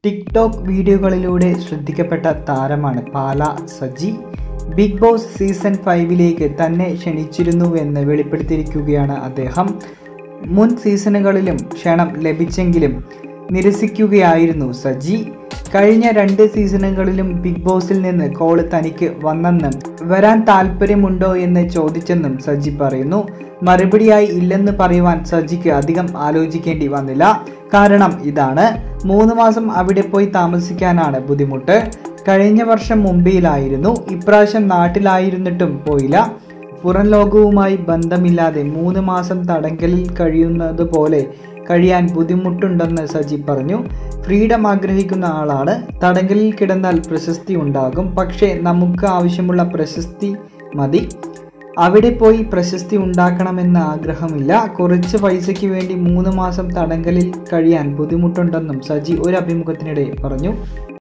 TikTok വീഡിയോകളിലൂടെ ശ്രദ്ധിക്കപ്പെട്ട താരമാണ് Pala Saji Bigg Boss season ഫൈവിലേക്ക് തന്നെ ക്ഷണിച്ചിരുന്നുവെന്ന് വെളിപ്പെടുത്തിയിരിക്കുകയാണ് അദ്ദേഹം മുൻ സീസണുകളിലും ക്ഷണം ലഭിച്ചെങ്കിലും നിരസിക്കുകയായിരുന്നു സജി കഴിഞ്ഞ രണ്ട് സീസണുകളിലും ബിഗ് ബോസിൽ നിന്ന് കോള് തനിക്ക് വന്നെന്നും വരാൻ താല്പര്യമുണ്ടോ എന്ന് ചോദിച്ചെന്നും സജി പറയുന്നു മറുപടിയായി ഇല്ലെന്ന് പറയുവാൻ സജിക്ക് അധികം ആലോചിക്കേണ്ടി വന്നില്ല കാരണം ഇതാണ് മൂന്ന് മാസം അവിടെ പോയി താമസിക്കാനാണ് ബുദ്ധിമുട്ട് കഴിഞ്ഞ വർഷം മുംബൈയിലായിരുന്നു ഇപ്രാവശ്യം നാട്ടിലായിരുന്നിട്ടും പോയില്ല പുറം ലോകവുമായി ബന്ധമില്ലാതെ മൂന്ന് മാസം തടങ്കലിൽ കഴിയുന്നത് പോലെ കഴിയാൻ ബുദ്ധിമുട്ടുണ്ടെന്ന് സജി പറഞ്ഞു ഫ്രീഡം ആഗ്രഹിക്കുന്ന ആളാണ് തടങ്കലിൽ കിടന്നാൽ പ്രശസ്തി ഉണ്ടാകും പക്ഷേ നമുക്ക് ആവശ്യമുള്ള പ്രശസ്തി മതി അവിടെ പോയി പ്രശസ്തി ഉണ്ടാക്കണമെന്ന് ആഗ്രഹമില്ല കുറച്ച് പൈസയ്ക്ക് വേണ്ടി മൂന്ന് മാസം തടങ്കലിൽ കഴിയാൻ ബുദ്ധിമുട്ടുണ്ടെന്നും സജി ഒരു അഭിമുഖത്തിനിടെ പറഞ്ഞു